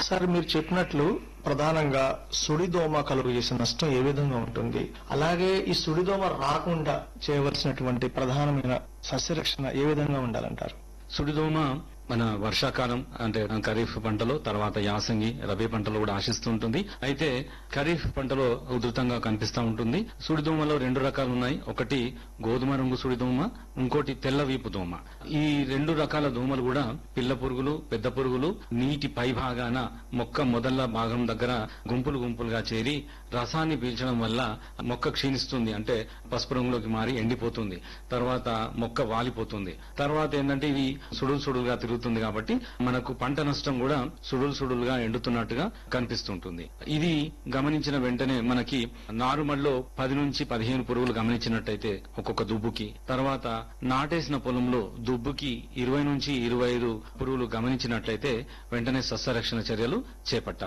sir మీరు చెప్పినట్లు ప్రధానంగా సుడిదోమ కలుగు చేసే నష్టం ఏ విధంగా ఉంటుంది అలాగే ఈ సుడిదోమ రాకుండా చేయవలసినటువంటి ప్రధానమైన సస్యరక్షణ ఏ విధంగా ఉండాలంటారు సుడిదోమ మన వర్షాకాలం అంటే ఖరీఫ్ పంటలో తర్వాత యాసంగి రబీ పంటలో కూడా ఆశిస్తూ ఉంటుంది అయితే ఖరీఫ్ పంటలో ఉధృతంగా కనిపిస్తూ ఉంటుంది సుడిదోమలో రెండు రకాలు ఉన్నాయి ఒకటి గోధుమ రంగు సుడిదోమ ఇంకోటి తెల్ల వీపు దోమ ఈ రెండు రకాల దోమలు కూడా పిల్ల పురుగులు పెద్ద పురుగులు నీటి పై భాగాన మొక్క మొదళ్ళ భాగం దగ్గర గుంపులు గుంపులుగా చేరి రసాన్ని పీల్చడం వల్ల మొక్క క్షీణిస్తుంది అంటే పసుపు రంగులోకి మారి ఎండిపోతుంది తర్వాత మొక్క వాలిపోతుంది తర్వాత ఏంటంటే ఇవి సుడులు సుడులుగా తిరుగుతుంది కాబట్టి మనకు పంట నష్టం కూడా సుడులు సుడులుగా ఎండుతున్నట్టుగా కనిపిస్తుంటుంది ఇది గమనించిన వెంటనే మనకి నారుమడిలో పది నుంచి పదిహేను పురుగులు గమనించినట్టయితే ఒక్కొక్క దుబ్బుకి తర్వాత నాటేసిన పొలంలో దుబ్బుకి ఇరవై నుంచి ఇరవై ఐదు పురుగులు గమనించినట్లయితే వెంటనే సస్యరక్షణ చర్యలు చేపట్టాలి